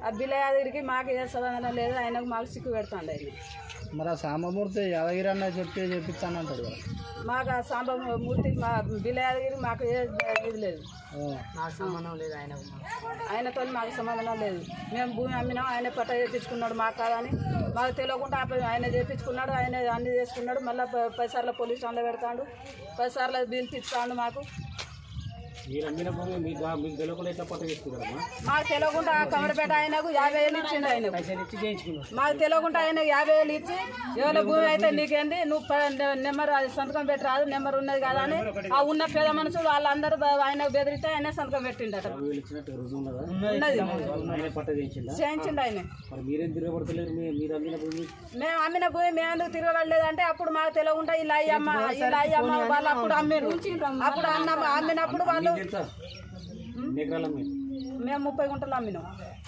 ఆ బిల్లయాదిరికి మాకు ఏ సమాధానం లేదు ఆయనకు మాకు సిక్కు పెడతాండు ఆయన మరి ఆ సాంబమూర్తి యాదగిరి అన్న చెప్తే చెప్పించాను అంటాడు కదా మాకు ఆ సాంబ మూర్తి మా బిల్లయాదగిరి మాకు ఏ ఇది లేదు నాకు సంబంధం లేదు ఆయన ఆయనతో మాకు సంబంధం లేదు మేము భూమి అమ్మినాం ఆయన పట్ట చేయించుకున్నాడు మాకు కాదని మాకు తెలియకుండా ఆ పై- ఆయన చేయించుకున్నాడు ఆయన అన్ని చేసుకున్నాడు మళ్ళీ పది సార్లు పోలీస్ స్టేషన్లో పెడతాడు పది సార్లు బిల్ తెచ్చుతాడు మాకు మీరు అమ్మిన భూమి మీకు మీకు తెలియకుండా ఎట్లా పట్ట చేసుకున్నారమ్మా మాకు తెలియకుండా ఆ కమరపేట ఆయనకు యాభై వేలు ఇచ్చిండు ఆయనకు పైసలు ఇచ్చి చేయించుకున్నాడు మాకు తెలియకుండా ఆయన యాభై వేలు ఇచ్చి ఎవరి భూమి అయితే నీకేంది నువ్వు ప- నె- నెంబర్ అది సంతకం పెట్టి రాదు నెంబర్ ఉన్నది కదా అని ఆ ఉన్న పేద మనుషులు వాళ్ళందరూ బ- ఆయన బెదిరితే ఆయన సంతకం పెట్టిండట వీళ్ళు ఇచ్చినట్టు రుజువు ఉన్నదా ఉన్నది ఆయన పట్ట చేయించిందా చేయించిండు ఆయన మరి మీరేం తిరగబడతలేరు మీ మీరు అమ్మిన భూమి మేము అమ్మిన భూమి మేము ఎందుకు తిరగలేదంటే అప్పుడు మాకు తెలియకుండా ఇలా అయ్యమ్మ ఇలా అయ్యమ్మ వాళ్ళు అప్పుడు అమ్మిరు అప్పుడు అన్న అమ్మినప్పుడు వాళ్ళు ఎంత ఎన్ని ఎకరాలు అమ్మిరు మేము ముప్పై గుంటలు అమ్మినాం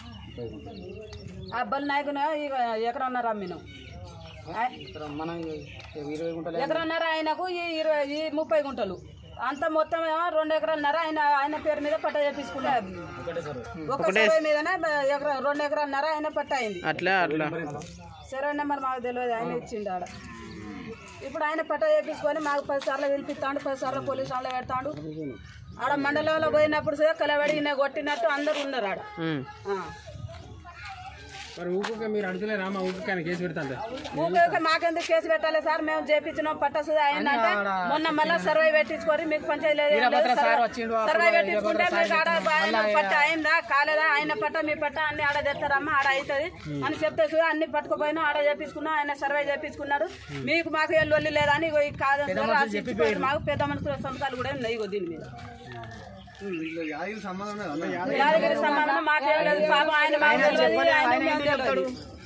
అబ్బల్ నాయకున ఎకరన్నర అమ్మినాం ఆ- మనం ఇరవై గుంటలు ఎకరన్నర ఆయనకు ఈ ఇరవై ఈ ముప్పై గుంటలు అంత మొత్తం ఏమో రెండు ఎకరన్నర ఆయన ఆయన పేరు మీద పట్ట చేపించుకుంటారు ఒక సర్వే మీదనే ఎకర రెండు ఎకరన్నర ఆయన పట్ట అయింది అట్లా అట్లా సర్వే నెంబర్ మాకు తెలియదు ఆయన ఇచ్చిండు ఆడ ఇప్పుడు ఆయన పట్ట చేపించుకొని మాకు పది సార్లు పిలిపిస్తాడు పది సార్లు పోలీస్ స్టేషన్లో పెడతాడు ఆడ మండలంలో పోయినప్పుడు సరే కలబడి ఈయన కొట్టినట్టు అందరు ఉన్నారు ఆడ ఉమ్. ఆ. మరి ఊరికే మీరు అడుగుతలేరా అమ్మ ఊరికే ఆయన కేసు పెడతాను ఊరికే మాకెందుకు కేసు పెట్టాలి సార్ మేము చేపించినాం పట్టసుది అయిందంటే మొన్న మళ్ళీ సర్వే పెట్టించుకొని మీకు పంచాయతీ లేదు, ఏం లేదు, సర్వే- సర్వే పెట్టించుకుంటే మీకు ఆడ ఆయన పట్ట అయిందా కాలేదా ఆయన పట్ట మీ పట్ట అన్ని ఆడ తెస్తారమ్మా ఆడ అవుతుంది అని చెప్తే చూడు, అన్ని పట్టుకుపోయినా ఆడ చేపించుకున్నా ఆయన సర్వే చేపించుకున్నారు మీకు మాకు ఏ లొల్లి లేదని ఇగో ఈ కాదు రాసి ఇచ్చిపోయారు. మాకు పెద్ద మనుషుల సంతకాలు కూడా ఉన్నాయి ఇగో దీని మీద యాదగిరి సంబంధం మాకే లేదు పాపం ఆయన మాకు తెలియదు, ఆయన మాకు తెలియదు.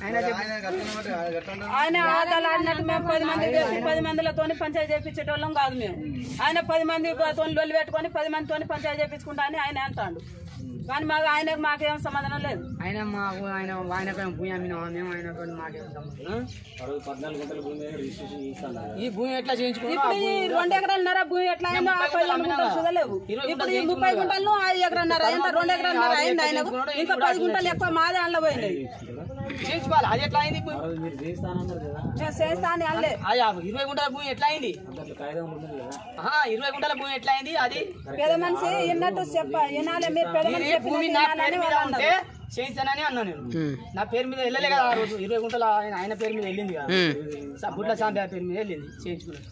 ఆయన ఆటలు ఆడినట్టు మేము పది మంది వేసి పది మందిలతో పంచాయతీ చేపించేటోళ్ళం కాదు మేము ఆయన పది మంది తో లొల్లి పెట్టుకొని పది మందితో పంచాయతీ చేపించుకుంటా అని ఆయన అంటాడు కానీ మాకు ఆయనకు మాకేం సమాధానం లేదు ఆయన మాకు ఆయన ఆయన భూమి అమ్మినాం మేము ఆయన మాకేం సంబంధం అరవై పద్నాలుగు గంటల భూమి మీద రిజిస్ట్రేషన్ చేస్తాను ఈ భూమి ఎట్లా చేయించుకున్నాం ఇప్పుడు ఈ రెండు ఎకరాలన్నర భూమి ఎట్లా అయిందో ఆ పదిహేను గుంటలు చూడలేవు ఇప్పుడు ఈ ముప్పై గుంటలను ఆ ఎకరన్నర ఎంత రెండు ఎకరన్నర అయింది ఆయనకు ఇంకా పది గుంటలు ఎక్కువ మాదే అందులో పోయినాయి చేయించుకోవాలి అది ఎట్లా అయింది భూమి? అరవై మీరు చేస్తానన్నారు కదా నేను చేస్తా అని అనలే అది ఆ ఇరవై గుంటల భూమి ఎట్లా అయింది దాంట్లో కాగితం ఉంటుంది కదా ఆహా, ఇరవై గుంటల భూమి ఎట్లా అయింది అది పెద్ద మనిషి విన్నట్టు చెప్ప వినాలి మీరు పెద్ద మనిషి ఈ భూమి చెప్పినట్టు నా వినాలని పేరు మీద వాళ్ళు ఉంటే అన్నారు. చేయించానని అన్నా నేను ఉమ్. నా పేరు మీద వెళ్ళలే కదా ఆ రోజు ఇరవై గుంటల ఆయన ఆయన పేరు మీద వెళ్ళింది కదా ఉమ్. స- గుడ్ల సాంబే పేరు మీద వెళ్ళింది చేయించుకున్నాను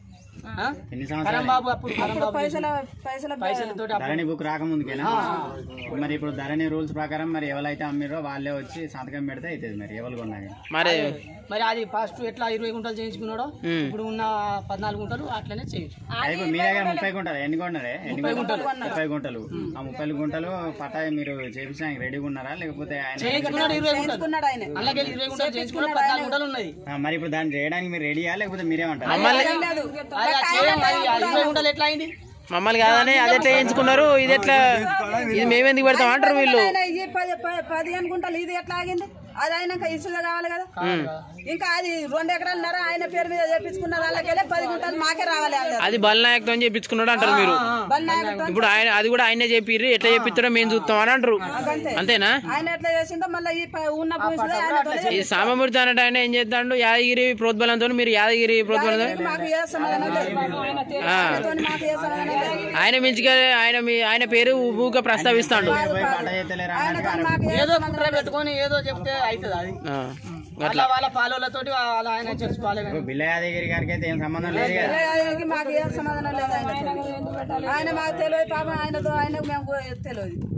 ఆ? కరణ్ బాబు అప్పుడు కరణ్ బాబు పైసల పైసల పైసలతో ధరణి బుక్ రాకముందుకేనా మరి ఇప్పుడు ధరణి రూల్స్ ప్రకారం మరి ఎవరైతే అమ్మిరో వాళ్ళే వచ్చి సంతకం పెడితే అవుతుంది మరి ఎవరు కొన్నా కానీ. మరి మరి అది ఫస్ట్ ఎట్లా ఇరవై గుంటలు చేయించుకున్నాడో ఉమ్. ఇప్పుడు ఉన్న పద్నాలుగు గుంటలు అట్లనే చేయించు అయిపో మీ దగ్గర ముప్పై గుంటలు ఎన్ని కొన్నారే ఎన్ని గుంటలు ముప్పై గుంటలు ఆ ముప్పై గుంటలు పట్టా మీరు చేపించడానికి రెడీగా ఉన్నారా లేకపోతే ఆయన చేయించుకున్నాడు ఇరవై గుంటలు చేసుకున్నాడు ఆయన అలాగే ఇరవై గుంటలు చేయించుకున్నాడు పద్నాలుగు గుంటలు ఉన్నది ఆ, మరి ఇప్పుడు దాన్ని చేయడానికి మీరు రెడీయా లేకపోతే మీరేమంటారు మమ్మల్ని లేదు అది ఆ చేయం, అది ఆ ఇరవై గుంటలు ఎట్లా అయింది మమ్మల్ని కాదని అది ఎట్లా చేయించుకున్నారు ఇది ఎట్లా ఇది మేమెందుకు పెడతాం అంటారు వీళ్ళు ఆయన ఈ పది ప- పదిహేను గుంటలు ఇది ఎట్లా ఆగింది అది అయినాక ఇసుగా కావాలి కదా ఇంకా అది రెండు ఎకరాలన్నర ఆయన పేరు మీద చేపించుకున్న వాళ్ళకెళ్ళి పది గుంటలు మాకే రావాలి అన్నారు. అది బలనాయకతో అని చెప్పించుకున్నాడు అంటారు మీరు బల్ నాయకుడితో ఇప్పుడు ఆయన అది కూడా ఆయనే చెప్పిర్రు ఎట్లా చెప్పిస్తారో మేము చూస్తాం అని అంటారు అంతే. అంతేనా ఆయన ఎట్లా చేసిండో మళ్ళీ ఈ ప- ఉన్న భూమి కూడా ఆయనతోనే ఈ సామమూర్తి అన్నట్టు ఆయన ఏం చేస్తాడు యాదగిరి ప్రోద్బలంతో మీరు యాదగిరి ప్రోద్బలంతో చేపించుకున్నాడు. మాకు ఏ సమాధానం లేదు ఆయనతోని మాకు ఏ సమాధానం లేదు ఆయన మించిగా ఆయన మీ ఆయన పేరు ఊగా ప్రస్తావిస్తాడు పోయి పట్టా చేస్తలేరా అన్నట్టుగా ఆయనతో మాకు ఏ ఏదో కుట్ర పెట్టుకొని ఏదో చెప్తే అవుతుంది అది ఆ, అట్లా వాళ్ళ పాలతోటి వాళ్ళ ఆయన చేసుకోవాలి కానీ. బిల్ల యాదగిరి గారికి అయితే ఏం సంబంధం లేదు కదా ఆయనకి మాకు ఏం సమాధానం లేదు ఆయన ఆయన మాకు తెలియదు పాపం ఆయనతో ఆయనకు మేము తెలియదు